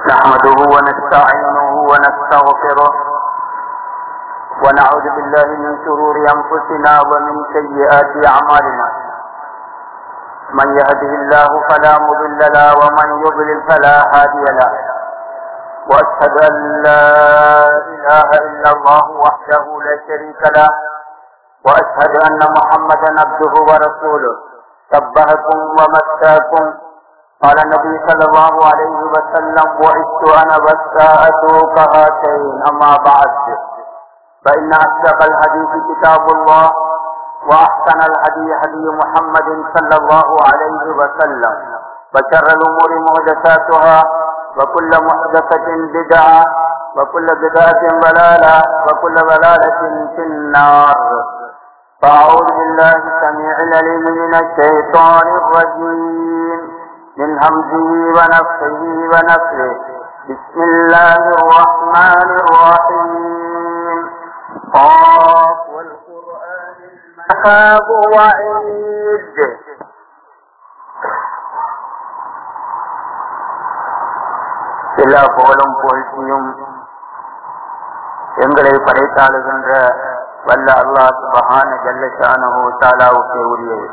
نحمده ونستعينه ونستغفره ونعوذ بالله من شرور أنفسنا ومن سيئات أعمالنا من يهده الله فلا مضل له ومن يضلل فلا هادي له وأشهد أن لا إله إلا الله وحده لا شريك له وأشهد أن محمدا عبده ورسوله سبهكم ومساكم قال النبي صلى الله عليه وسلم وعدت أنا والساعة كهاتين أما بعد فإن أصدق الحديث كتاب الله وأحسن الهدي هدي محمد صلى الله عليه وسلم وشر الأمور محدثاتها وكل محدثة بدعة وكل بدعة ضلالة وكل ضلالة في النار فأعوذ بالله السميع العليم من الشيطان الرجيم من همزه ونفسه ونفسه بسم الله الرحمن الرحيم قاف والقرآن المحاب وعيد எல்லா புகழும் புகழ்ச்சியும் எங்களை படைத்தாளுகின்ற வல்ல அல்லாஹ் சுபஹான ஜல்லஷானு தாலாவுக்கு உரியது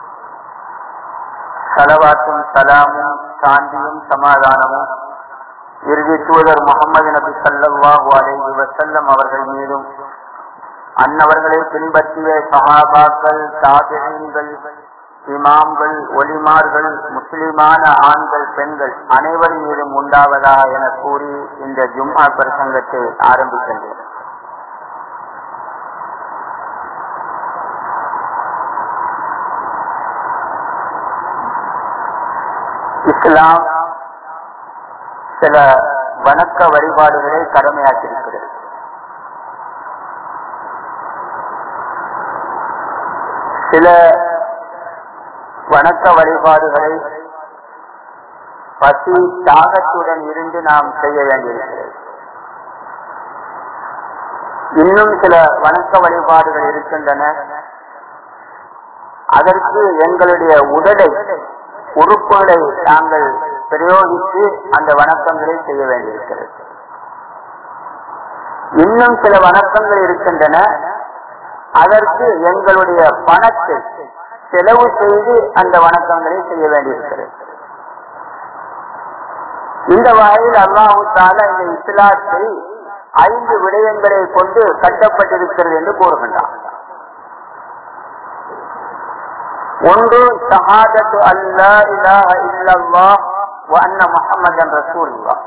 சலவாத்தும் சலாமும் சாந்தியும் சமாதானமும் இறுதி தூதர் முகமது நபி சல்லாஹூ அலைஹி வசல்லம் அவர்கள் மீதும் அன்னவர்களை பின்பற்றிய சஹாபாக்கள் தாபிகள் இமாம்கள் ஒலிமார்கள் முஸ்லிமான ஆண்கள் பெண்கள் அனைவர் மீதும் உண்டாவதா என கூறி இந்த ஜும்மா பிரசங்கத்தை ஆரம்பிக்கின்றேன் இஸ்லாம் சில வணக்க வழிபாடுகளை கடமையாக்கியிருக்கிறது சில வணக்க வழிபாடுகளை பசி தாகத்துடன் இருந்து நாம் செய்ய வேண்டியிருக்கிறது இன்னும் சில வணக்க வழிபாடுகள் இருக்கின்றன அதற்கு எங்களுடைய உடலை உறுப்புகளை நாங்கள் பிரயோகித்து அந்த வணக்கங்களை செய்ய வேண்டியிருக்கிறது இன்னும் சில வணக்கங்கள் இருக்கின்றன அதற்கு எங்களுடைய பணத்தை செலவு செய்து அந்த வணக்கங்களை செய்ய வேண்டியிருக்கிறது இந்த வகையில் அல்லாஹு தால இந்த இஸ்லாத்தை ஐந்து விடயங்களை கொண்டு கட்டப்பட்டிருக்கிறது என்று கூறுகின்றான் ஒன்று ஷஹாதத்து அல்லா இலாஹ இல்லல்லாஹ் வ அன்ன முஹம்மதன் ரசூலுல்லாஹ்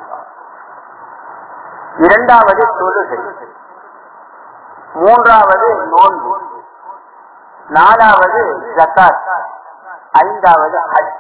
இரண்டாவது தொழுகை மூன்றாவது நோன்பு நாலாவது ஜகாத் ஐந்தாவது ஹஜ்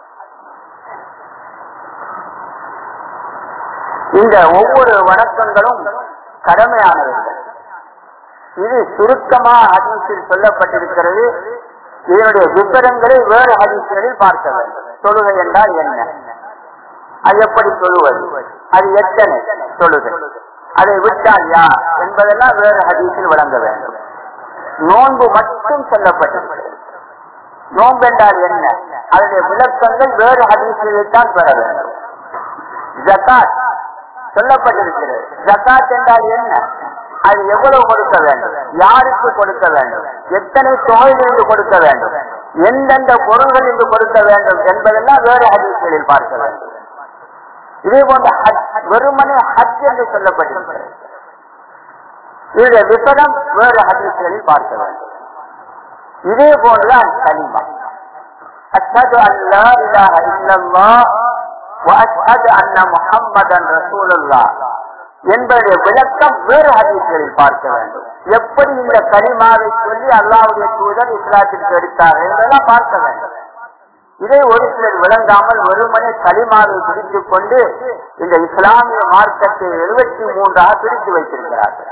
இந்த ஒவ்வொரு வணக்கங்களும் கடமையானவர்கள் இது சுருக்கமாக ஹதீஸில் சொல்லப்பட்டிருக்கிறது இதனுடைய விவரங்களை வேறு ஹதீஸ்களில் பார்க்க வேண்டும் தொழுகை என்றால் என்ன அது எப்படி தொழுவது அது எத்தனை தொழுகை அதை விட்டால் யார் என்பதெல்லாம் வேறு ஹதீஸில் வழங்க வேண்டும் நோன்பு மட்டும் சொல்லப்பட்டிருக்கிறது நோன்பு என்றால் என்ன அதனுடைய விளக்கங்கள் வேறு ஹதீஸ்களில் தான் பெற வேண்டும் ஜக்காத் சொல்லப்பட்டிருக்கிறது ஜக்காத் என்றால் என்ன அது எவ்வளவு கொடுக்க வேண்டும் யாருக்கு கொடுக்க வேண்டும் எத்தனை தொகையிலிருந்து கொடுக்க வேண்டும் எந்தெந்த பொருள்களிலிருந்து கொடுக்க வேண்டும் என்பதெல்லாம் வேறு ஹதீஸ்களில் பார்க்க வேண்டும் இதே போன்ற வெறுமனே ஹஜ் என்று சொல்லப்பட்டிருக்கிறது இதனுடைய விபரம் வேறு ஹதீஸ்களில் பார்க்க வேண்டும் இதே போன்றுதான் கலிமா அஷ்ஹது அல்லா இலாஹ இல்லல்லாஹ் வ அஷ்ஹது அன்ன முஹம்மதன் ரசூலுல்லாஹ் என்பதை விளக்கம் வேறு ஹதீஸ்களில் பார்க்க வேண்டும் எப்படி இந்த கலிமாவை சொல்லி அல்லாவுடைய தூதர் இஸ்லாத்திற்கு எடுத்தார் என்றெல்லாம் பார்க்க வேண்டும் இதை ஒரு சிலர் விளங்காமல் ஒருமனை களிமாவை பிரித்துக் கொண்டு இந்த இஸ்லாமிய மார்க்கத்தை எழுபத்தி மூன்றாக பிரித்து வைத்திருக்கிறார்கள்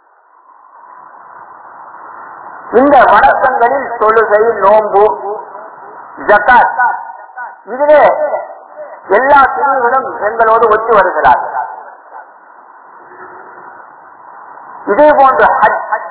இந்த வணக்கங்களில் தொழுகை நோம்பு ஜக்காத் இதிலே எல்லா பிரிவுகளும் எங்களோடு ஒத்து வருகிறார்கள் இதே போன்று ஹஜ்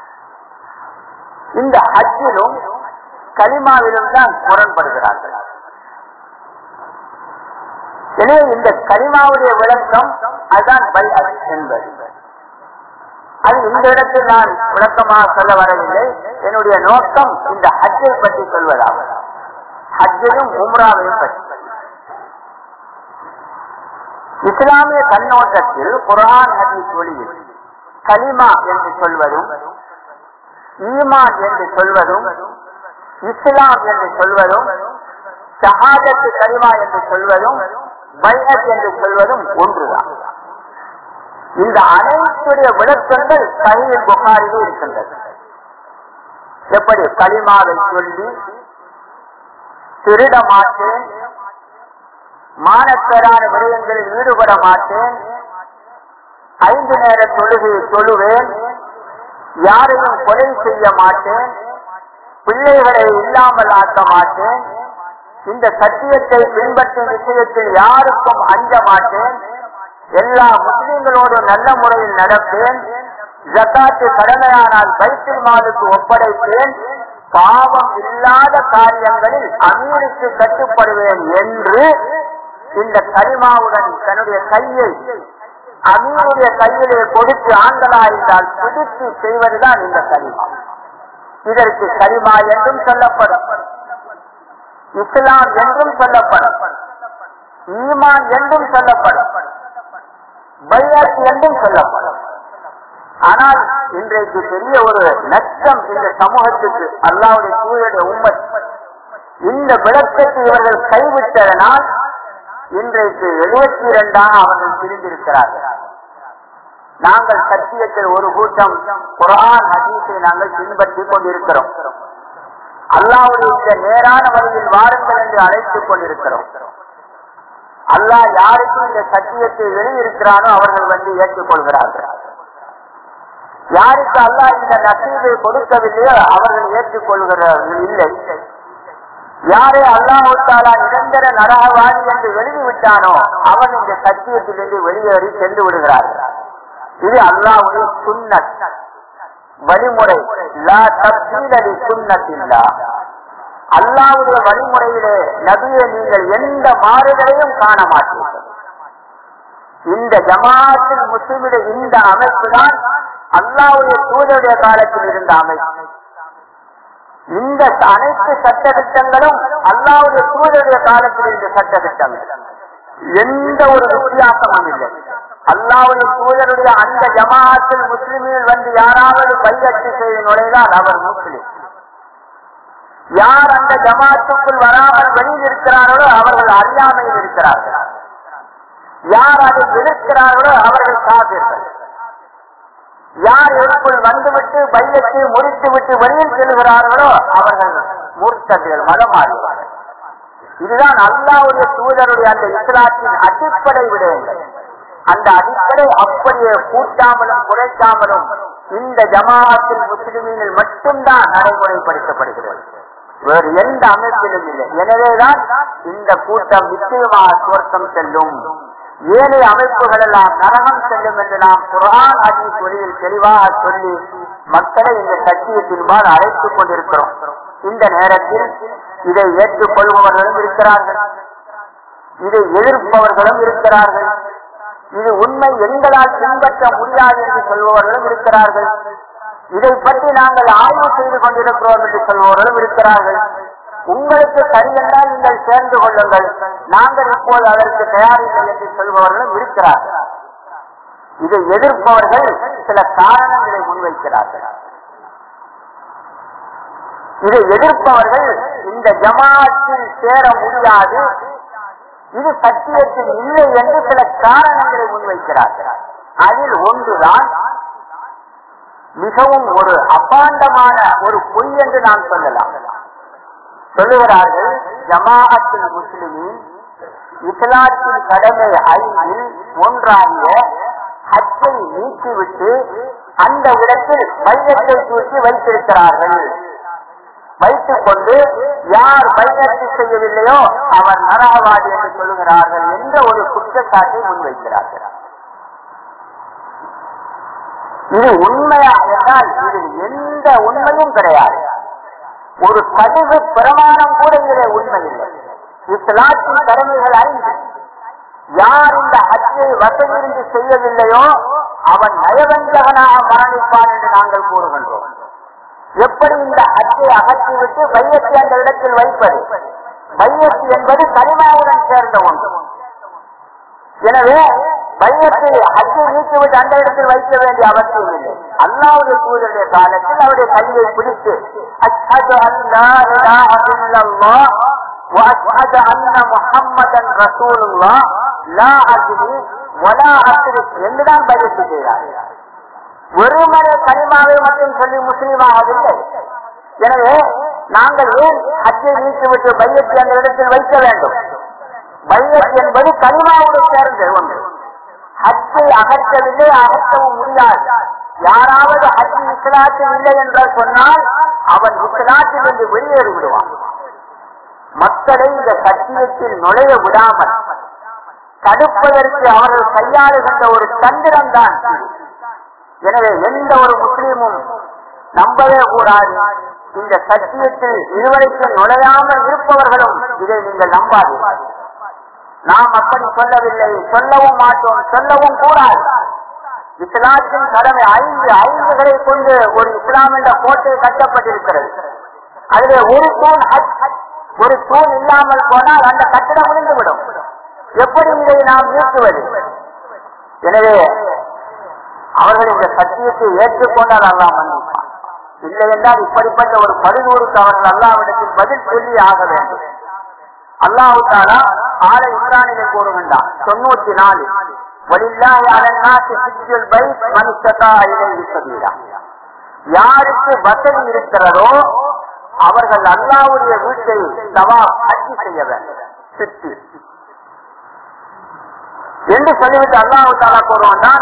இந்த ஹஜ்ஜிலும் கலிமாவிலும் தான் முரண்படுகிறார்கள் எனவே இந்த கரிமாவுடைய விளக்கம் அதுதான் பைஅத் என்பது அது இந்த இடத்தில் நான் விளக்கமாக சொல்ல வரவில்லை என்னுடைய நோக்கம் இந்த ஹஜ்ஜை பற்றி சொல்வதாகும் ஹஜ்ஜையும் உம்ராவையும் பற்றி இஸ்லாமிய கண்ணோட்டத்தில் குரான் ஹதீஸ் ஒளியில் கலிமா என்று சொல்வதும் ஈமான் என்று சொல்வதும் இஸ்லாம் என்று சொல்வதும் ஷஹாதத்து கலிமா என்று சொல்வதும் பைஹத் என்று சொல்வதும் ஒன்றுதான் இந்த அனைத்துடைய விளக்கங்கள் சஹீல் புகாரிலே இருக்கின்றது எப்படி களிமாவை சொல்லி திருட மாட்டேன் மானக்கரான விடயங்களில் ஈடுபட மாட்டேன் ஐந்து நேர தொழுகையை தொழுவேன் யாரையும் கொலை செய்ய மாட்டேன் பிள்ளைகளை இல்லாமல் ஆக்க மாட்டேன் இந்த சத்தியத்தை பின்பற்றும் விஷயத்தில் யாருக்கும் அஞ்ச மாட்டேன் எல்லா முஸ்லிம்களோடு நல்ல முறையில் நடப்பேன் ஜக்காத்து கடமையானால் பைத்தில் மாலுக்கு ஒப்படைப்பேன் பாவம் இல்லாத காரியங்களில் அமீருக்கு கட்டுப்படுவேன் என்று இந்த கரிமாவுடன் தன்னுடைய கையை அமீருடைய கையிலே கொடுத்து ஆண்களா இருந்தால் பிடித்து செய்வதுதான் இந்த கரிமா இதற்கு கரிமா என்றும் சொல்லப்படும் இஸ்லாம் என்றும் சொல்லப்படும் ஈமான் என்றும் சொல்லப்படும் பையாத் என்றும் சொல்லப்படும் ஆனால் இன்றைக்கு பெரிய ஒரு நஷ்டம் இந்த சமூகத்துக்கு அல்லாவுடைய சூழலுடைய உண்மை இந்த விளக்கத்தை இவர்கள் கைவிட்டதனால் இன்றைக்கு எழுபத்தி இரண்டாக அவர்கள் பிரிந்திருக்கிறார்கள் நாங்கள் சத்தியத்தில் ஒரு கூட்டம் குரான் ஹதீஸை நாங்கள் பின்பற்றிக் கொண்டிருக்கிறோம் அல்லாவுடைய இந்த நேரான வழியில் வாருங்கள் என்று அழைத்துக் கொண்டிருக்கிறோம் அல்லாஹ் யாருக்கு இந்த சத்தியத்தை வெளியிருக்கிறானோ அவர்கள் வந்து ஏற்றுக்கொள்கிறார்கள் யாருக்கு அல்லாஹ் இந்த நசீவை கொடுக்கவில்லையோ அவர்கள் ஏற்றுக்கொள்கிறார்கள் இல்லை யாரை அல்லாஹாலா நிரந்தர நரகவாதி என்று எழுதிவிட்டானோ அவன் இந்த சத்தியத்திலிருந்து வெளியேறி சென்று விடுகிறார்கள் இது அல்லாவுடைய சுண்ணத் வழிமுறை லா தப்சீலி சுண்ணத்தில்லா அல்லாவுடைய வழிமுறையிலே நபியை நீங்கள் எந்த மாறுதலையும் காண மாட்டீர்கள் இந்த ஜமாத்தில் முஸ்லிமுடைய இந்த அமைப்பு தான் அல்லாவுடைய தூதருடைய காலத்தில் இருந்த அமைப்பு இந்த அனைத்து சட்டத்திட்டங்களும் அல்லாவுடைய தூதருடைய காலத்தில் இருந்த சட்டத்திட்டங்கள் எந்த ஒரு வித்தியாசமும் இல்லை அல்லாவுடைய தூதருடைய அந்த ஜமாத்தில் முஸ்லிமில் வந்து யாராவது பையட்டு செய்து நுழைந்தால் அவர் முஸ்லிம் யார் அந்த ஜமாத்துக்குள் வராமல் வெளியில் இருக்கிறார்களோ அவர்கள் அறியாமையில் இருக்கிறார்கள் யார் அதை எதிர்க்கிறார்களோ அவர்கள் காப்பீர்கள் யார் இதற்குள் வந்துவிட்டு பையத்தை முடித்து விட்டு வெளியில் செல்கிறார்களோ அவர்கள் மூர்த்தர்கள் மதமாறுவார்கள் இதுதான் அல்லாவுடைய தூதருடைய அந்த இஸ்லாத்தின் அடிப்படை விடயங்கள் அந்த அடிப்படை அப்படியே கூட்டாமலும் குறைக்காமலும் இந்த ஜமாஅத்தில் முஸ்லிமில் மட்டும்தான் நடைமுறைப்படுத்தப்படுகிறது வேறு எந்த அமைப்பிலும் இல்லை எனவேதான் இந்த கூட்டம் நிச்சயமாக சுவர்க்கம் செல்லும் ஏழை அமைப்புகள் எல்லாம் நரகம் செல்லும் என்று நாம் குரான் ஹதீஸ் ஒளியில் தெளிவாக சொல்லி மக்களை இந்த சத்தியத்தின்பால் அழைத்துக் கொண்டிருக்கிறோம் இந்த நேரத்தில் இதை ஏற்றுக்கொள்பவர்களும் இருக்கிறார்கள் இதை எதிர்ப்பவர்களும் இருக்கிறார்கள் இது உண்மை எங்களால் பின்பற்ற முடியாது என்று சொல்பவர்களும் இருக்கிறார்கள் இதை பற்றி நாங்கள் ஆய்வு செய்து கொண்டிருக்கிறோம் என்று சொல்பவர்களும் இருக்கிறார்கள் உங்களுக்கு சரியென்றால் நீங்கள் சேர்ந்து கொள்ளுங்கள் நாங்கள் இப்போது அதற்கு தயாரில்லை என்று சொல்பவர்களும் இருக்கிறார்கள் இதை எதிர்ப்பவர்கள் சில காரணங்களை முன்வைக்கிறார்கள் இதை எதிர்ப்பவர்கள் இந்த ஜமாத்தில் சேர முடியாது இது சத்தியத்தில் இல்லை என்று சில காரணங்களை முன்வைக்கிறார்கள் அதில் ஒன்றுதான் மிகவும் ஒரு அபாண்டமான ஒரு பொய் என்று நான் சொல்லலாம் சொல்லுகிறார்கள் ஜமாஅத்தில் முஸ்லிமின் இஸ்லாத்தின் கடமை ஐந்தில் ஒன்றாகிய ஹஜ்ஜை நீக்கிவிட்டு அந்த இடத்தில் மையத்தை தூக்கி வைத்திருக்கிறார்கள் வைத்துக் கொண்டு யார் பையத்து செய்யவில்லையோ அவர் நரகவாதி என்று சொல்லுகிறார்கள் என்ற ஒரு குற்றச்சாட்டை முன்வைக்கிறார்கள் இது உண்மையா என்றால் இதில் எந்த உண்மையும் கிடையாது ஒரு பதிவு பிரமாணம் கூட இதில் உண்மை இல்லை இஸ்லாத்தின் கடமைகள் ஐந்து யார் இந்த ஹஜ்ஜை வசதியிருந்து செய்யவில்லையோ அவன் நயவஞ்சகனாக மரணிப்பான் என்று நாங்கள் கூறுகின்றோம் எப்படி இந்த ஹஜ்ஜை அகற்றிவிட்டு பையத்தை அந்த இடத்தில் வைப்பது பையத்து என்பது கரிமாவுடன் சேர்ந்த ஒன்று எனவே பையத்தை ஹஜ்ஜை நீக்கிவிட்டு அந்த இடத்தில் வைக்க வேண்டிய அவசியம் இல்லை அல்லாவுடைய தூதருடைய காலத்தில் அவருடைய கையை பிடித்து அஷ்ஹது அன் லா இலாஹ இல்லல்லாஹ் வ அஷ்ஹது அன்ன முஹம்மதன் ரசூலுல்லாஹ் லா அஜ்ரி வலா அஸ்ரிக் என்றுதான் பையத்து செய்கிறார்கள் வெறுமனே கனிமாவை மட்டும் சொல்லி முஸ்லீம் ஆகவில்லை எனவே நாங்கள் ஏன் ஹஜ்ஜை நீக்கிவிட்டு பையத்தை அந்த இடத்தில் வைக்க வேண்டும் பையத் என்பது கனிமாவோடு சேர்ந்த ஒன்று ஹஜ்ஜை அகற்றவில்லை அகற்றவும் முடியாது யாராவது ஹஜ் இஸ்லாத்தில் இல்லை என்று சொன்னால் அவன் இஸ்லாத்தில் இருந்து வெளியேறி விடுவான் மக்களை இந்த சத்தியத்தில் நுழைய விடாமல் தடுப்பதற்கு அவர்கள் கையாளுகின்ற ஒரு தந்திரம் தான் எனவே எந்த ஒரு முஸ்லீமும் நம்பவே கூடாது இந்த சத்தியத்தில் இதுவரைக்கும் நுழையாமல் இருப்பவர்களும் இதை நீங்கள் நம்பாதீர்கள் நாம் அப்படி சொல்லவில்லை சொல்லவும் மாட்டோம் சொல்லவும் கூடாது இஸ்லாத்தின் கடமை ஐந்து ஐந்துகளை கொண்டு ஒரு இஸ்லாம் என்ற கோட்டை கட்டப்பட்டிருக்கிறது அதிலே ஒரு தூண் ஹஜ், ஒரு தூண் இல்லாமல் போனால் அந்த கட்டிடம் விழுந்துவிடும் எப்படி இதை நாம் நீக்குவது எனவே அவர்கள் இந்த சத்தியத்தை ஏற்றுக்கொண்டால் அல்லாஹ் மன்னிப்பான் இல்லை என்றால் இப்படிப்பட்ட ஒரு பழுதூருக்கு அவர்கள் அல்லாவிடத்தில் பதில் சொல்லி ஆக வேண்டும் அல்லாஹு தாலா ஆல இம்ரானிலே கூறுகின்றான் தொண்ணூத்தி நாலு வலில்லாஹி அலன்னாசி ஹஜ்ஜுல் பைத் மன் இஸ்ததா இலைஹி சபீலா யாருக்கு வசதி இருக்கிறதோ அவர்கள் அல்லாஹ்வுடைய வீட்டை தவாப் ஹஜ் செய்ய வேண்டும் சுற்றி என்று சொல்லிவிட்டு அல்லாஹு தாலா கூறுவான்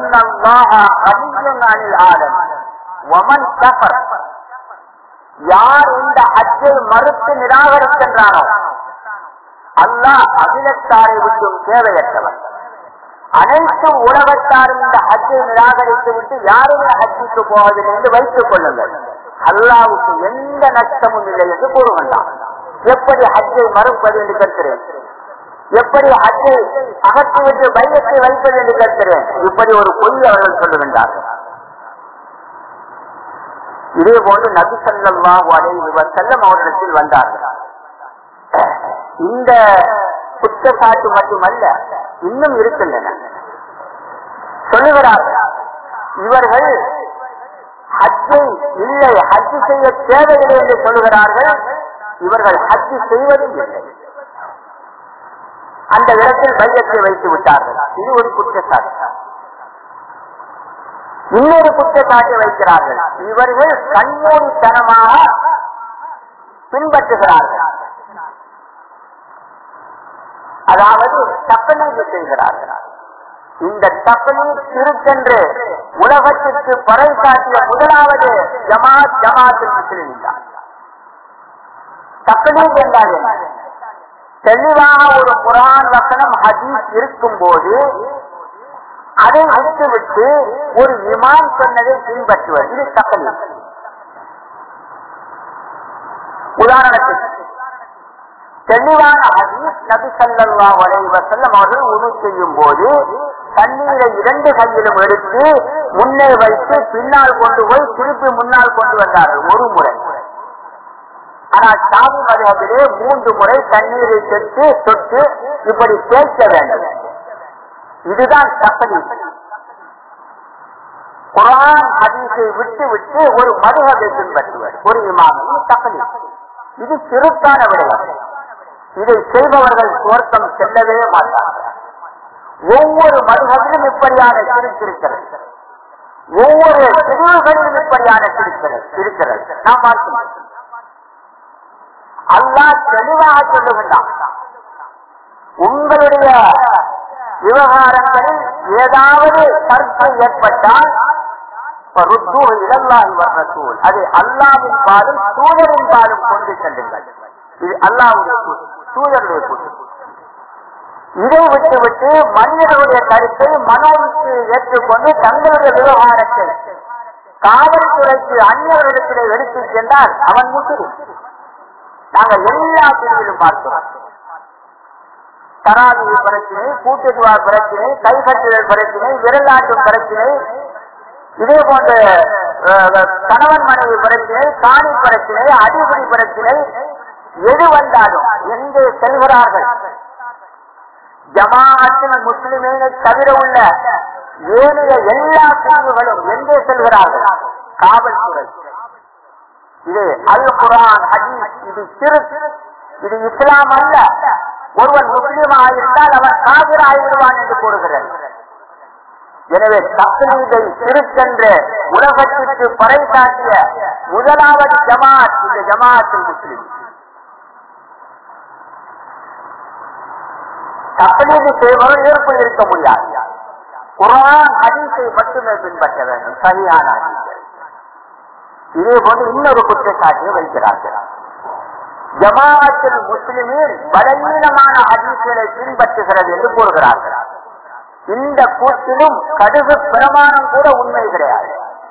ஆலம் வமன் கஃபர் யார் இந்த ஹஜ்ஜை மறுத்து நிராகரிக்கின்றானோ அல்லாஹ் அகிலத்தாரை விட்டும் தேவையற்றவர் அனைத்து உலகத்தாரும் இந்த ஹஜ்ஜை நிராகரித்து விட்டு யாருமே ஹஜ்ஜுக்கு போவதில்லை என்று வைத்துக் கொள்ளுங்கள் அல்லாவுக்கு எந்த நஷ்டமும் இல்லை என்று கூறுகின்றான் எப்படி ஹஜ்ஜை மறுப்பது என்று கேட்கிறேன் எப்படி ஹஜ்ஜை அகற்றிவிட்டு பையத்தை வைப்பது என்று கேட்கிறேன் இப்படி ஒரு பொய் அவர்கள் சொல்லுகின்றார்கள் இதே போன்று நபி சல்லாஹு அலைஹி வஸல்லம் அவரிடத்தில் வந்தார்கள் இந்த குற்றச்சாட்டு மட்டுமல்ல இன்னும் இருக்கின்றன சொல்லுகிறார்கள் இவர்கள் ஹஜ்ஜை இல்லை ஹஜ் செய்ய தேவையில்லை என்று சொல்லுகிறார்கள் இவர்கள் ஹஜ் செய்வதும் இல்லை அந்த இடத்தில் பையத்தை வைத்து விட்டார்கள் இது ஒரு குற்றச்சாட்டு இன்னொரு குற்றச்சாட்டு வைக்கிறார்கள் இவர்கள் கண்மூடித்தனமாக பின்பற்றுகிறார்கள் அதாவது தப்பனீது செய்கிறார்கள் இந்த தப்பனீர் திருச்சென்று உலகத்திற்கு பறை காட்டிய முதலாவது ஜமாத் ஜமாத் முஸ்லிம் தான் தப்பனீர் என்றால் என்ன தெளிவாக ஒரு குரான் வசனம் ஹதீஸ் இருக்கும் போது அதை விட்டுவிட்டு ஒரு இமான் சொன்னதை பின்பற்றுவது இது தப்பனீர் உதாரணத்துக்கு தெளிவான ஹதீஸ் நபி ஸல்லல்லாஹு அலைஹி வஸல்லம் அவர்கள் உணவு செய்யும் போது தண்ணீரை இரண்டு கையிலும் எடுத்து முன்னே வைத்து பின்னால் கொண்டு போய் திருப்பி முன்னால் கொண்டு வந்தார்கள் ஒரு முறை ஆனால் சாமி மதுகத்திலே மூன்று முறை தண்ணீரை தொட்டு தொட்டு இப்படி கேட்க வேண்டும் இதுதான் தப்பதி குரான் ஹதீஸை விட்டு விட்டு ஒரு மதுகதை பின்பற்றுவர் ஒரு இமாம் இது தப்பதி இது சிறுத்தான விடயம் இதை செய்பவர்கள் சுவர்க்கம் செல்லவே மாட்டார்கள் ஒவ்வொரு மதுகத்திலும் இப்படியான சிரித்திருக்கிறது ஒவ்வொரு பிரிவுகளிலும் இப்படியான சிரிக்கிறது இருக்கிறது நாம் பார்க்கிறோம் அல்லாஹ் தெளிவாக சொல்லுகின்றான் உங்களுடைய விவகாரங்களில் ஏதாவது கருத்து ஏற்பட்டால் இலல்லாஹி அது அல்லாவின் பாலும் தூதரின் பாலும் கொண்டு செல்லுங்கள் இது அல்லாவுடைய தூதருடைய கூட்டு இதை விட்டு விட்டு மனிதர்களுடைய கருத்தை மனோவுக்கு ஏற்றுக்கொண்டு தங்களுடைய விவகாரத்தை காவல்துறைக்கு அந்நியவரிடத்திலே எடுத்து சென்றால் அவன் முஸ்லிம் நாங்கள் எல்லா பிரிவிலும் பார்க்கிறோம் தராவி பிரச்சனை கூட்டுதுவா பிரச்சனை கைகட்டுதல் பிரச்சனை விரலாட்டும் பிரச்சனை இதே போன்ற அஹ், கணவன் மனைவி பிரச்சனை காணி பிரச்சனை அடிப்படை பிரச்சனை எது வந்தாலும் எங்கே செல்கிறார்கள் ஜமாஅத்தின் முஸ்லிமீனை தவிர உள்ள ஏனைய எல்லா பிரிவுகளும் எங்கே செல்கிறார்கள் காவல்துறை இது அல் குரான் ஹதீஸ் இது சிறு இது இஸ்லாம் அல்ல ஒருவன் முஸ்லீமாக இருந்தால் அவன் காவிர ஆகிவிடுவான் என்று கூறுகிறது எனவே தக்லீதை சிறுக்கென்று உலகத்திற்கு பறைசாட்டிய முதலாவது ஜமாத் இந்த ஜமாத்தில் முஸ்லிம் தக்லீது செய்வர்கள் ஏற்பு இருக்க முடியாது குரான் ஹதீஸை மட்டுமே பின்பற்ற வேண்டும் சரியான ஹதீஸை இதே போன்று இன்னொரு குற்றச்சாட்டை வைக்கிறார்கள் ஜமாஅத்தில் முஸ்லிமில் பலவீனமான ஹதீஸ்களை பின்பற்றுகிறது என்று கூறுகிறார்கள் இந்த கூட்டிலும் கடுகு பிரமாணம் கூட உண்மை கிடையாது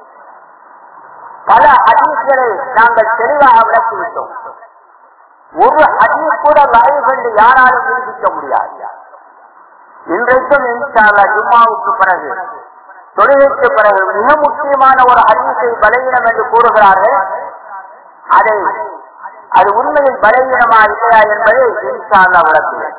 பல ஹதீஸ்களை நாங்கள் தெளிவாக விளக்கிவிட்டோம் ஒரு ஹதீஸ் கூட லைவ் என்று யாராலும் நிரூபிக்க முடியாது இன்றைக்கும் இன்ஷால்லா ஜும்மாவுக்கு பிறகு தொழுகைக்கு பிறகு மிக முக்கியமான ஒரு ஹதீஸை பலவீனம் என்று கூறுகிறார்கள் அதை அது உண்மையில் பலவீனமா இல்லையா என்பதை இன்ஷால்லா விளக்குவேன்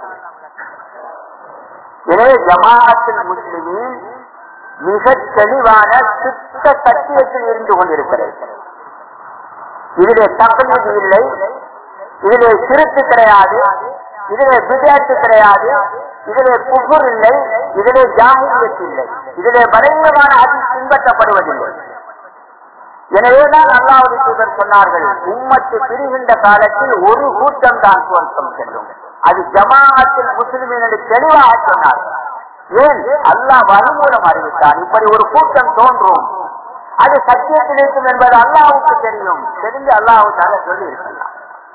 எனவே ஜமாஅத்தில் முஸ்லிமின் மிக தெளிவான சுத்த சத்தியத்தில் இருந்து கொண்டிருக்கிறது இதிலே தப்பீது இல்லை இதிலே சிறுத்து கிடையாது இதிலே விதேத்து கிடையாது இதிலே புகுர் இல்லை இதிலே ஜாகிரியத் இல்லை இதிலே பலவீனமான அதி பின்பற்றப்படுவதில்லை எனவேதான் அல்லாவது தூதர் சொன்னார்கள் உம்மத்து பிரிகின்ற காலத்தில் ஒரு கூட்டம் தான் சுவர்க்கம் செல்லும் அது ஜமாஅத்தில் முஸ்லிமின் என்று தெளிவாக சொன்னார்கள் ஏன் அல்லாஹ் வழிமூலம் அறிவித்தான் இப்படி ஒரு கூட்டம் தோன்றும் அது சத்தியத்தில் இருக்கும் என்பது அல்லாவுக்கு தெரியும் தெரிந்து அல்லாஹுக்காக சொல்லி இருக்கலாம்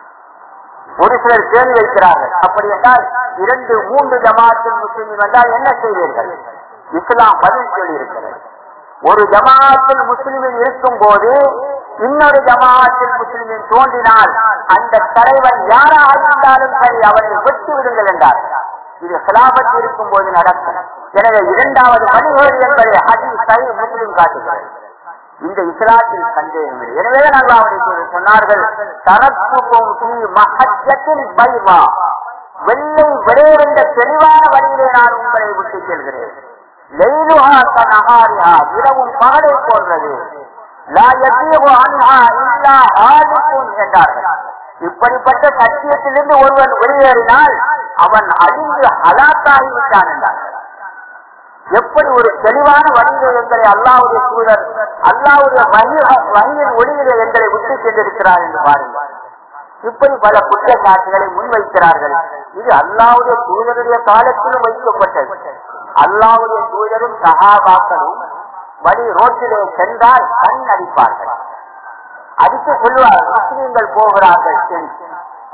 ஒரு சிலர் கேள்வி வைக்கிறார்கள் அப்படி என்றால் இரண்டு மூன்று ஜமாத்தில் முஸ்லிம் வந்தால் என்ன செய்வீர்கள் இஸ்லாம் பதில் சொல்லி இருக்கிறது ஒரு ஜமாத்தில் முஸ்லிமில் இருக்கும் போது இன்னொரு ஜமாத்தில் முஸ்லிமின் தோன்றினால் அந்த தலைவன் யாராக இருந்தாலும் சரி அவனை வெட்டி விடுங்கள் என்றார் இது சிலாபத் இருக்கும் போது நடக்கும் எனவே இரண்டாவது வழிகேடு என்பதை ஹதி சரி முஸ்லிம் காட்டுகிறது இந்த இஸ்லாத்தில் சந்தேகம் இல்லை எனவே நல்லா அவரை சொன்னார்கள் தரப்புக்கும் மகஜத்தின் பைமா வெள்ளை விரைவென்ற தெளிவான வழியிலே நான் உங்களை விட்டு செல்கிறேன் லெய்லுஹா கனஹாரிஹா இரவும் பகலை போன்றது லா யதீபு அன்ஹா இல்லா ஹாலிகுன் என்றார்கள் இப்படிப்பட்ட சத்தியத்திலிருந்து ஒருவன் வெளியேறினால் அவன் அழிந்து ஹலாக்காகி விட்டான் என்றார்கள் எப்படி ஒரு தெளிவான வழியிலே எங்களை அல்லாவுடைய சூழல் அல்லாவுடைய வகையின் ஒளியிலே எங்களை விட்டு சென்றிருக்கிறார் என்று பாருங்கள் இப்படி பல குற்றச்சாட்டுகளை முன்வைக்கிறார்கள் இது அல்லாவுடைய தூதருடைய காலத்திலும் வைக்கப்பட்டது அல்லாவுடைய தூதரும் சகாபாக்களும் வழி ரோட்டிலே சென்றால் கண் அடிப்பார்கள் அதுக்கு சொல்லுவார் முஸ்லீம்கள் போகிறார்கள் என்று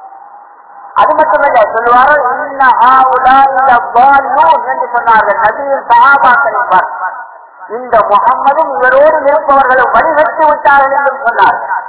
அது மட்டுமல்ல சொல்லுவார்கள் இன்ன ஹாவுலாஇ லப்பாலூன் என்று சொன்னார்கள் நபியின் சஹாபாக்களை பார்த்து இந்த முகம்மதும் இவரோடு இருப்பவர்களும் வழிகட்டு விட்டார்கள் என்றும் சொன்னார்கள்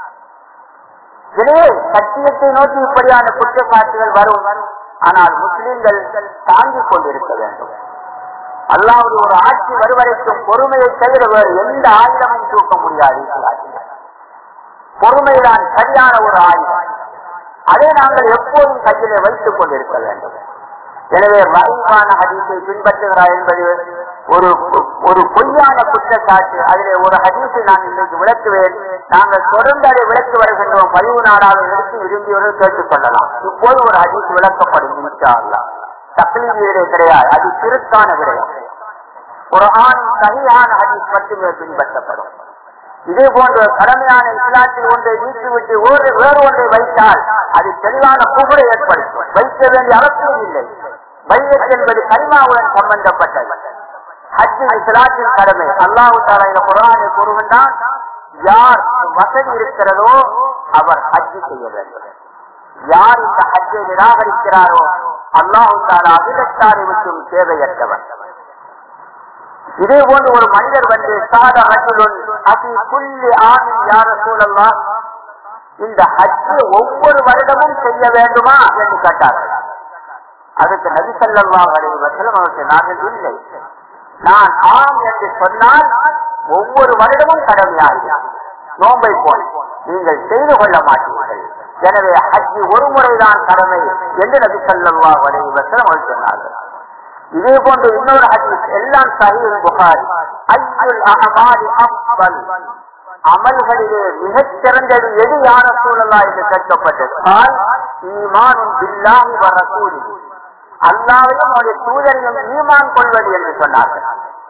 எனவே சத்தியத்தை நோக்கி இப்படியான குற்றச்சாட்டுகள் வரும் ஆனால் முஸ்லிம்கள் தாங்கிக் கொண்டிருக்க வேண்டும் அல்லாவுடைய ஒரு ஆட்சி வருவரைக்கும் பொறுமையை தவிர வேறு எந்த ஆயுதமும் தூக்க முடியாது இஸ்லாத்தில். பொறுமைதான் சரியான ஒரு ஆயுதம் அதை நாங்கள் எப்போதும் கையிலே வைத்துக் கொண்டிருக்க வேண்டும் எனவே மறைவான ஹதீஸை பின்பற்றுகிறார் என்பது ஒரு ஒரு பொய்யான குற்றச்சாட்டு அதிலே ஒரு ஹதீஸை நான் இன்றைக்கு விளக்குவேன் நாங்கள் தொடர்ந்து அதை விளக்கி வருகின்றோம் பதிவு நாடாக எடுத்து விரும்பியவர்கள் கேட்டுக் கொள்ளலாம் இப்போது ஒரு ஹதீஸ் விளக்கப்படும் இன்ஷா அல்லாஹ் தக்லீது விடை கிடையாது அது திருத்தான விடயம் குரானின் சரியான ஹதீஸ் மட்டுமே பின்பற்றப்படும் இதே போன்ற கடமையான இஸ்லாத்தில் ஒன்றை நீக்கிவிட்டு வேறு வேறு ஒன்றை வைத்தால் அது தெளிவான புகழை ஏற்படுத்தும் வைக்க வேண்டிய அவசியம் இல்லை வையத் என்பது கரிமாவுடன் சம்பந்தப்பட்டது ஹஜ் இஸ்லாத்தின் கடமை அல்லாஹு தாலா இந்த குரானை கூறுகின்றான் யார் வசதி இருக்கிறதோ அவர் ஹஜ் செய்ய வேண்டும் யார் இந்த ஹஜ்ஜை நிராகரிக்கிறாரோ அல்லாஹு தாலா அகிலத்தாரை விட்டும் தேவையற்றவர் இதே போன்று ஒரு மனிதர் வந்து சாத ஹஜ்ஜுலுன் அதி புள்ளி ஆமின் யார சூழல்லா இந்த ஹஜ்ஜு ஒவ்வொரு வருடமும் செய்ய வேண்டுமா என்று கேட்டார்கள் அதுக்கு நபி ஸல்லல்லாஹு அலைஹி வஸல்லம் அவர் சொன்னார்கள் இல்லை நான் ஆம் என்று சொன்னால் ஒவ்வொரு வருடமும் கடமையாகும் நோன்பை போல் நீங்கள் செய்து கொள்ள மாட்டீர்கள் எனவே ஹஜ்ஜி ஒரு முறைதான் கடமை என்று நபி ஸல்லல்லாஹு அலைஹி வஸல்லம் அவர் சொன்னார்கள் இதே போன்று இன்னொரு ஹதீஸ் எல்லாம் சஹீஹ் புகாரி ஐயுல் அஹமாலி அஃபல் அமல்களிலே மிகச் சிறந்தது எது யார சூழலா என்று கேட்கப்பட்டது ஆல் ஈமானும் பில்லாஹி வ ரசூலிஹி அல்லாவையும் அவருடைய தூதரையும் ஈமான் கொள்வது என்று சொன்னார்கள்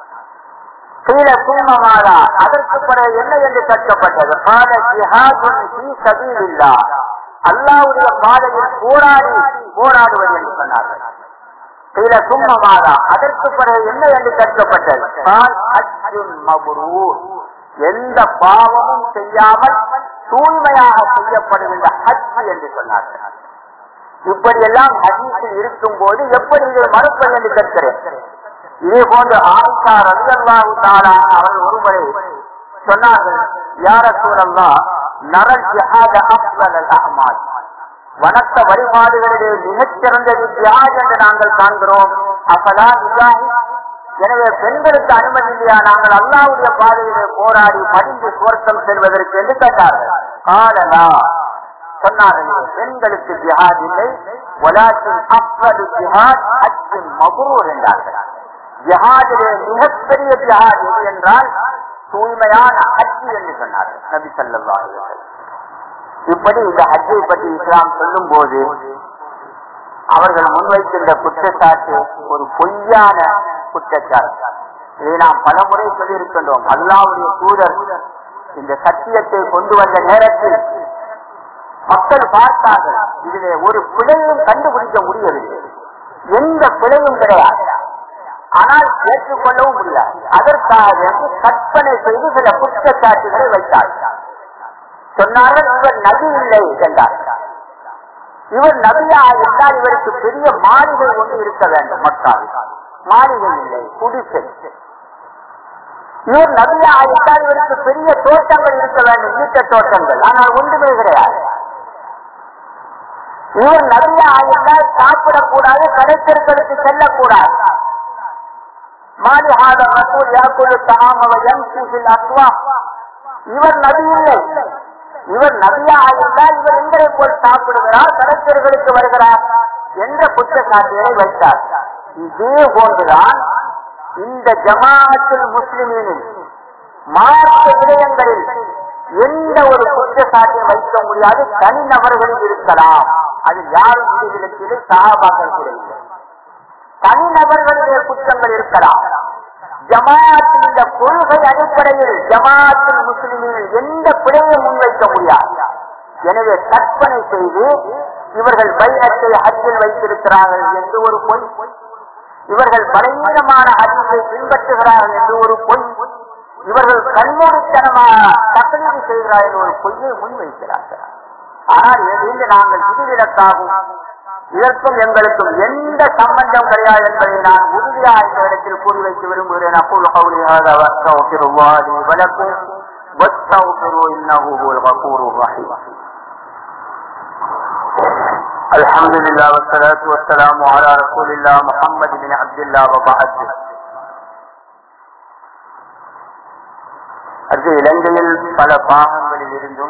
கீழ குடும்பமாதா அதற்கு பிறகு என்ன என்று கேட்கப்பட்டது கால ஜிஹாதுன் ஃபீ சபீலில்லாஹ் அல்லாஹ்வுடைய பாதையில் போராடி போராடுவது என்று சொன்னார்கள் கீழ குடும்பமாதா அதற்கு பிறகு என்ன என்று கேட்கப்பட்டது கால் ஹஜ்ஜுன் மப்ரூர் எந்த பாவமும் செய்யாமல் தூய்மையாக செய்யப்படுகின்ற ஹஜ் என்று சொன்னார்கள் இப்படி எல்லாம் ஹதீஸில் இருக்கும் போது எப்படி இதை மறுப்பது என்று கேட்கிறேன் இதே போன்று ஆயிஷா ரலியல்லாஹு தஆலா அவர்கள் ஒருமுறை சொன்னார்கள் யார சூழல்லா நரல் ஜிஹாத அஃலல் அல் அஹ்மால் வணக்க வழிபாடுகளிலே மிகச் சிறந்தது ஜிஹாத் என்று நாங்கள் காண்கிறோம் அப்பலா நிஜாஹி எனவே பெண்களுக்கு அனுமதி இல்லையா நாங்கள் அல்லாவுடைய பாதையிலே போராடி மடிந்து சுவர்க்கம் செல்வதற்கு என்று கேட்டார்கள் காலலா சொன்னார்கள் பெண்களுக்கு ஜிஹாத் இல்லை வலாக்கின் அஃபலு ஜிஹாத் அச்சின் மபரூர் என்றார்கள் ஜிஹாதிலே மிகப்பெரிய ஜிஹாத் எது என்றால் தூய்மையான ஹஜ் என்று சொன்னார்கள் நபி ஸல்லல்லாஹு அலைஹி வஸல்லம் இப்படி இந்த ஹஜ்ஜை பற்றி இஸ்லாம் சொல்லும் போது அவர்கள் முன்வைக்கின்ற குற்றச்சாட்டு ஒரு பொய்யான குற்றச்சாட்டு இதை நாம் பல முறை சொல்லியிருக்கின்றோம் அல்லாவுடைய தூதர் இந்த சத்தியத்தை கொண்டு வந்த நேரத்தில் மக்கள் பார்த்தார்கள் இதிலே ஒரு பிழையும் கண்டுபிடிக்க முடியவில்லை எந்த பிழையும் கிடையாது ஆனால் ஏற்றுக்கொள்ளவும் முடியாது அதற்காக வேண்டி கற்பனை செய்து சில குற்றச்சாட்டுகளை வைத்தார்கள் சொன்னார்கள் இவர் நபி இல்லை என்றார்கள் இவர் நபியா இருந்தால் இவருக்கு பெரிய மாளிகை ஒன்று இருக்க வேண்டும் மக்காவில் மாளிகை இல்லை குடிசை இவர் நபியா இருந்தால் இவருக்கு பெரிய தோட்டங்கள் இருக்க வேண்டும் வீட்ட தோட்டங்கள் ஆனால் ஒன்றுமே கிடையாது இவர் நபியா இருந்தால் சாப்பிடக்கூடாது கடைத்தெருக்களுக்கு செல்லக்கூடாது மாலிஹாத ரசூல் யாக்குலு தஆம வ யம்ஷி ஃபில் அஸ்வாக் இவர் நபி இல்லை இவர் நபியா இருந்தால் இவர் எங்களை போல் சாப்பிடுகிறார் கடத்தர்களுக்கு வருகிறார் என்ற குற்றச்சாட்டுகளை வைத்தார் இதே போன்றுதான் இந்த ஜமாஅத்தில் முஸ்லிமினில் மார்க்க விடயங்களில் எந்த ஒரு குற்றச்சாட்டையும் வைக்க முடியாது தனிநபர்களில் இருக்கலாம் அது யாரும் விதிவிலக்கிலே சகாபாக்கள் கூட இல்லை தனிநபர்களுடைய குற்றங்கள் இருக்கலாம் ஜமாத்தின் இந்த கொள்கை அடிப்படையில் ஜமாத்தில் முஸ்லிமில் எந்த பிழையும் முன்வைக்க முடியாது எனவே கற்பனை செய்து இவர்கள் பைனத்தை ஹஜ்ஜில் வைத்திருக்கிறார்கள் என்று ஒரு பொய் இவர்கள் பலவீனமான ஹஜ்ஜை பின்பற்றுகிறார்கள் என்று ஒரு பொய் இவர்கள் கண்மூடித்தனமாக தகவல் செய்கிறார்கள் ஒரு பொய்யை முன்வைக்கிறார்கள் ஆனால் இதிலிருந்து நாங்கள் விதிவிலக்காகும் இதற்கும் எங்களுக்கும் எந்த சம்பந்தம் கிடையாது என்பதை நான் உறுதியாக இந்த இடத்தில் கூறி வைக்க விரும்புகிறேன் அக்குல் கௌலி ஹாதா வஸ்தக்ஃபிருல்லாஹ் லி வலக்கும் வஸ்தக்ஃபிரு இன்னஹு ஹுவல் கஃபூருர் ரஹீம் الحمد لله والصلاة والسلام على رسول الله محمد بن عبد الله وبعد அது இலங்கையில் பல பாகங்களில் இருந்தும்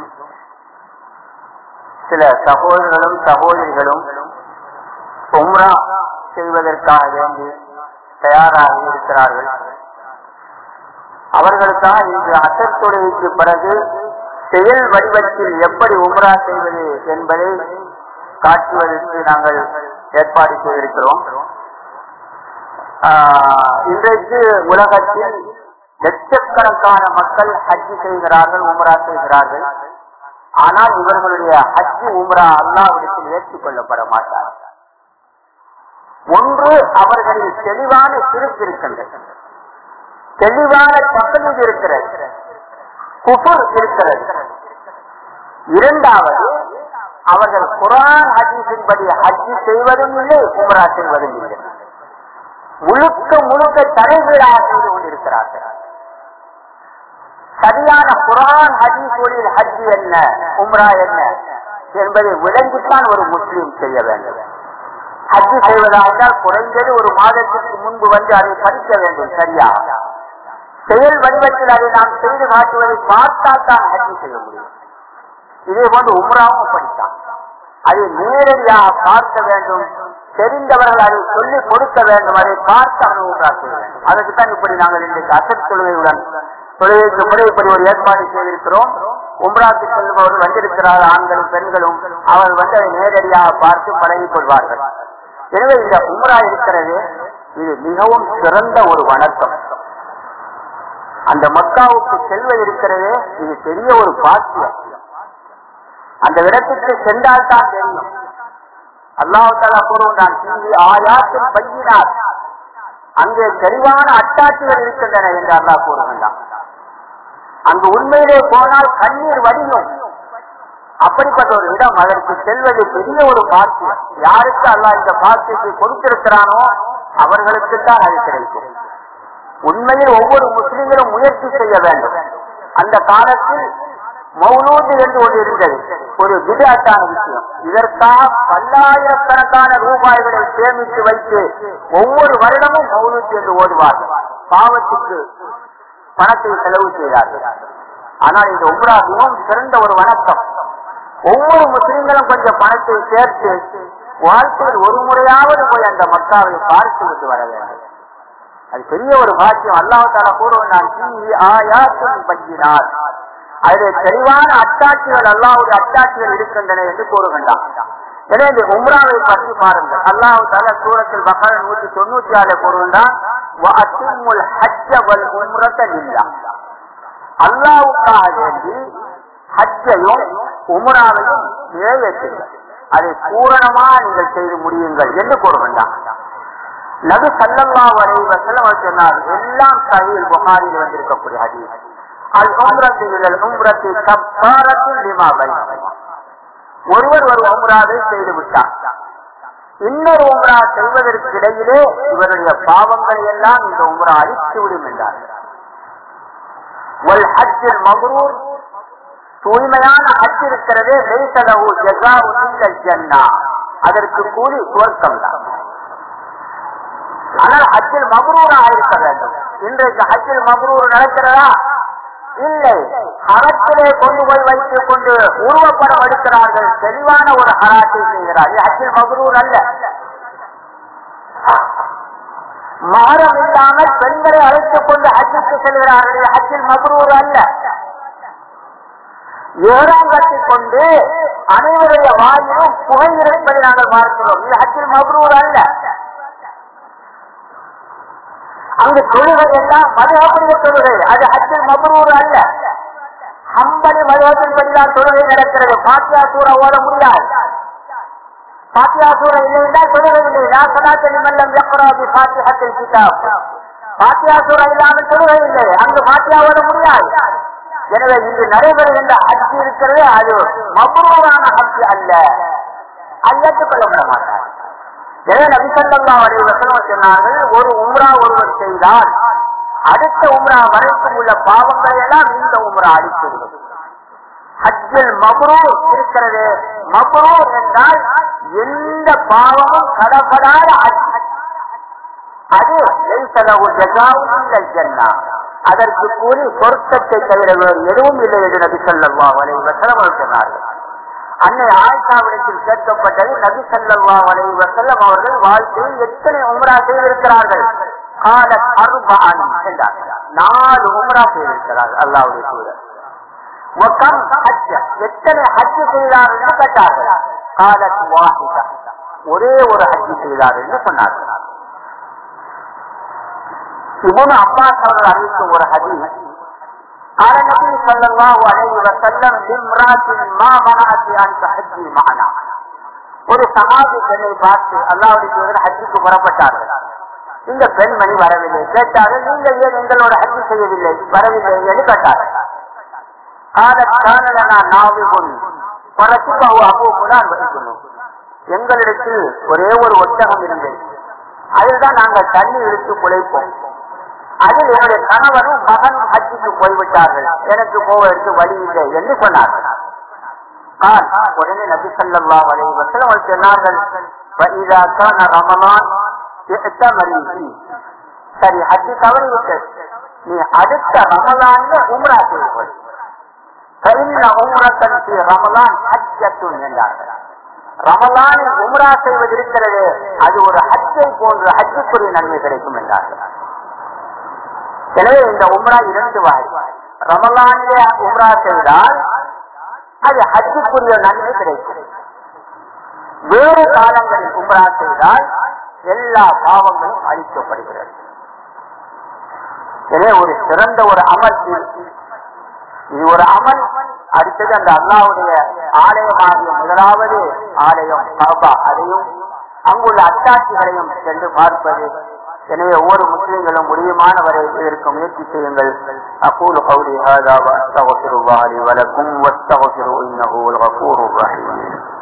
சில சகோதரர்களும் சகோதரிகளும் உம்ரா செய்வதற்காக வேண்டி தயாராக இருக்கிறார்கள் அவர்களுக்காக இன்று அசர் தொழுகைக்கு பிறகு செயல் வடிவத்தில் எப்படி உம்ரா செய்வது என்பதை காட்டுவதற்கு நாங்கள் ஏற்பாடு செய்திருக்கிறோம் ஆஹ், இன்றைக்கு உலகத்தில் லட்சக்கணக்கான மக்கள் ஹஜ் செய்கிறார்கள் உம்ரா செய்கிறார்கள் ஆனால் இவர்களுடைய ஹஜ் உம்ரா அல்லாவிடத்தில் ஏற்றுக்கொள்ளப்பட மாட்டார் ஒன்று அவர்களில் தெளிவான சிறுக்கு இருக்கின்றது தெளிவான தப்பீது இருக்கிறது குஃபுர் இருக்கிறது இரண்டாவது அவர்கள் குரான் ஹஜீஸின்படி ஹஜ் செய்வதும் இல்லை உம்ரா செய்வதும் இல்லை முழுக்க முழுக்க தலைகீழாக செய்து கொண்டிருக்கிறார்கள் சரியான குரான் ஹதீஸுடைய ஹஜ் என்ன உம்ரா என்ன என்பதை விளங்கித்தான் ஒரு முஸ்லீம் செய்ய வேண்டும் ஹஜ்ஜு செய்வதா என்றால் குறைந்தது ஒரு மாதத்திற்கு முன்பு வந்து அதை படிக்க வேண்டும் சரியா செயல் வடிவத்தில் அதை நாம் செய்து காட்டுவதை பார்த்தால் தான் ஹஜ்ஜு செய்ய முடியும் இதே போன்று உம்ராவும் படித்தான் அதை நேரடியாக பார்க்க வேண்டும் தெரிந்தவர்கள் அதை சொல்லிக் கொடுக்க வேண்டும் அதை பார்த்து அவன் உம்ரா செய்ய வேண்டும் அதற்கு தான் இப்படி நாங்கள் இன்றைக்கு அசத் தொழுகையுடன் தொழுகைக்கு முறைப்படி ஒரு ஏற்பாடு செய்திருக்கிறோம் உம்ராக்கு செல்பவர்கள் வந்திருக்கிறார் ஆண்களும் பெண்களும் அவர்கள் வந்து அதை நேரடியாக பார்த்து பழகிக் கொள்வார்கள் எனவே இந்த உம்ரா இருக்கிறது இது மிகவும் சிறந்த ஒரு வணக்கம் அந்த மக்காவுக்கு செல்வது இருக்கிறது இது பெரிய ஒரு பாக்கியம் அந்த இடத்துக்கு சென்றால் தான் தெரியும் அல்லாஹாலா கூறுகிறான் தீவி ஆயாத்தில் பையினார் அங்கே தெளிவான அட்டாட்சிகள் இருக்கின்றன என்று அல்லாஹ் கூறுகின்றான் அங்கு உண்மையிலே போனால் கண்ணீர் வடியும் அப்படிப்பட்ட ஒரு இடம் அதற்கு செல்வது பெரிய ஒரு பாக்கியம் யாருக்கு அல்லாஹ் இந்த பாக்கியத்தை கொடுத்திருக்கிறானோ அவர்களுக்கு தான் அது கிடைக்கும் உண்மையில் ஒவ்வொரு முஸ்லிம்களும் முயற்சி செய்ய வேண்டும் அந்த காலத்தில் மௌலூது என்று ஒன்று இருந்தது ஒரு விதாட்டான விஷயம் இதற்காக பல்லாயிரக்கணக்கான ரூபாய்களை சேமித்து வைத்து ஒவ்வொரு வருடமும் மௌலூத் என்று ஓடுவார்கள் பாவத்துக்கு பணத்தை செலவு செய்தார்கள் ஆனால் இந்த உம்ரா மிகவும் சிறந்த ஒரு வணக்கம் ஒவ்வொரு முஸ்லிம்களும் கொஞ்சம் பணத்தை சேர்த்து வாழ்க்கையில் ஒரு முறையாவது போய் அந்த மக்காவை பார்த்து விட்டு வர வேண்டும் அது பெரிய ஒரு பாக்கியம் அல்லாஹால கூறுவன் ஆயாத்தும் பங்கினார் அதில் தெளிவான அத்தாட்சிகள் அல்லாவுடைய அத்தாட்சிகள் இருக்கின்றன என்று கூறுகின்றான் எனவே இந்த உம்ராவை பற்றி பாருங்கள் அல்லாஹு தால சூரத்தில் பக்கர நூற்றி தொண்ணூத்தி ஆறு கூறுகின்றான் அல்லாவுக்காக வேண்டி ஹஜ்ஜையும் உம்ராவையும் நிறைவேற்றுங்கள் அதை பூரணமா நீங்கள் செய்து முடியுங்கள் என்று கூறுகின்றான் நபி சல்லல்லா வரை வசலம் சொன்னார் எல்லாம் சஹீல் புகாரில் வந்திருக்கக்கூடிய ஹதீஸ் அல் உம்ரத்து இலல் உம்ரத்து கப்பாரத்தில் லிமா பைனஹுமா ஒருவர் ஒரு உம்ராவை செய்து விட்டார் இன்னொரு உம்ரா செய்வதற்கு இடையிலே இவருடைய பாவங்களை எல்லாம் இந்த உம்ரா அழித்து விடும் என்றார் வல் ஹஜ்ஜில் மக்ரூர் தூய்மையான ஹஜ் இருக்கிறது லைசலஹு ஜஸாஉ இல்லல் ஜன்னா அதற்கு கூலி சுவர்க்கம் தான் ஆனால் ஹஜ்ஜில் மக்ரூராக இருக்க வேண்டும் இன்றைக்கு ஹஜ்ஜில் மக்ரூர் நடக்கிறதா இல்லை ஹரத்திலே கொண்டு போய் வைத்துக் கொண்டு உருவப்படம் எடுக்கிறார்கள் தெளிவான ஒரு ஹராத்தை செய்கிறார் இது ஹஜ்ஜில் மக்ரூர் அல்ல மகரம் இல்லாமல் பெண்களை அழைத்துக் கொண்டு ஹஜ்ஜுக்கு செல்கிறார்கள் இது ஹஜ்ஜில் மக்ரூர் அல்ல ஏழாம் கட்டிக் கொண்டு அனைவருடைய வாயிலும் புகை இருப்பதை நாங்கள் பார்க்கிறோம் இது ஹஜ்ஜில் மக்ரூர் அல்ல அங்கு தொழுகை எல்லாம் மதுகபுடைய தொழுகை அது ஹஜ்ஜில் மபரூர் அல்ல ஹம்பலி மதுகத்தின் படிதான் தொழுகை நடக்கிறது பாத்தியா சூற ஓட முடியாது பாத்தியா சூற இல்லை என்றால் தொழுகை இல்லை நான் சலாத்தலி மல்லம் எக்கராபி பாத்தியத்தில் கிதாப் பாத்தியா சூற இல்லாமல் தொழுகை இல்லை அங்கு பாத்தியா ஓட முடியாது எனவே இங்கு நடைபெறுகின்ற ஹஜ் இருக்கிறது அது மபரூரான ஹஜ் அல்ல அது ஏற்றுக்கொள்ளப்பட மாட்டார் எனவே நபிசல்லா வரை வசனம் சொன்னார்கள் ஒரு உம்ரா ஒருவர் செய்தால் அடுத்த உம்ரா வரைக்கும் உள்ள பாவங்களை எல்லாம் இந்த உம்ரா அளித்துவிடும் ஹஜ்ஜில் மபரூர் இருக்கிறது மபரூர் என்றால் எந்த பாவமும் கடப்படாத ஹஜ் அது லைசலவு ஜஸாவும் இல்லல் ஜன்னா அதற்கு கூறி சொர்க்கத்தை தவிர வேறு எதுவும் இல்லை என்று நபி சொல்லா வரை வசனம் சொன்னார்கள் அன்னை ஆயிஷாவிடத்தில் கேட்கப்பட்டது நபி சல்லா வலை வசல்லம் அவர்கள் வாழ்க்கையில் எத்தனை உம்ரா செய்திருக்கிறார்கள் கால அருபான் என்றார்கள் நாலு உம்ரா செய்திருக்கிறார்கள் அல்லாவுடைய சூழல் மொத்தம் ஹஜ் எத்தனை ஹஜ் செய்தார்கள் என்று கேட்டார்கள் காலத் வாஹிதா ஒரே ஒரு ஹஜ் செய்தார்கள் என்று சொன்னார்கள் இவனு அப்பாஸ் அவர்கள் அறிவிக்கும் ஒரு ஹதீஸ் قال النبي صلى الله عليه وسلم لامرأة ما منعت أن تحجي معنا ஒரு சமாதி பெண்ணை பார்த்து அல்லாவுடைய தூதர் ஹஜ்ஜுக்கு புறப்பட்டார்கள் இந்த பெண்மணி வரவில்லை கேட்டார்கள் நீங்கள் ஏன் எங்களோட ஹஜ்ஜு செய்யவில்லை வரவில்லை என்று கேட்டார்கள் காலக்கான நாவிபுன் பரத்துக்கு அபூமுதான் வகிக்கணும் எங்களிடத்தில் ஒரே ஒரு ஒட்டகம் இருந்தது அதில்தான் நாங்கள் தண்ணி இழுத்து குலைப்போம் அதில் என்னுடைய கணவனும் மகன் ஹஜ்ஜுக்கு போய்விட்டார்கள் எனக்கு போவதற்கு வழி இல்லை என்று சொன்னார்கள் உடனே நபி சல்லா வலை வசலம் சொன்னார்கள் وإذا كان رمضان اعتمري فيه சரி ஹஜ்ஜு தவறி விட்டது நீ அடுத்த ரமலான்ல உம்ரா செய்வது فإن عمرة في رمضان حجة என்றார்கள் ரமலானில் உம்ரா செய்வது இருக்கிறது அது ஒரு ஹஜ்ஜை போன்ற ஹஜ்ஜுக்குரிய நன்மை கிடைக்கும் என்றார்கள் எனவே இந்த உம்ரா இரண்டு வகை ரமலானிலே உம்ரா செய்தால் அது ஹஜ்ஜுக்குரிய நன்மை கிடைக்கும் வேறு காலங்களில் உம்ரா செய்தால் எல்லா பாவங்களும் அழிக்கப்படுகிறது எனவே ஒரு சிறந்த ஒரு அமல் இது. இது ஒரு அமல் அடுத்தது அந்த அல்லாவுடைய ஆலயமாகிய முதலாவது ஆலயம் காபா அதையும் அங்குள்ள அத்தாட்சிகளையும் சென்று பார்ப்பது எனவே ஒவ்வொரு முஸ்லிம்களும் முடியுமானவரை இதற்கு முயற்சி செய்யுங்கள் அகூல் கௌரி ஹாதா வஸ்தகஃபிருல்லாஹி வலக்கும் வஸ்தகஃபிரு இன்னஹு அல் கஃபூருர் ரஹீம்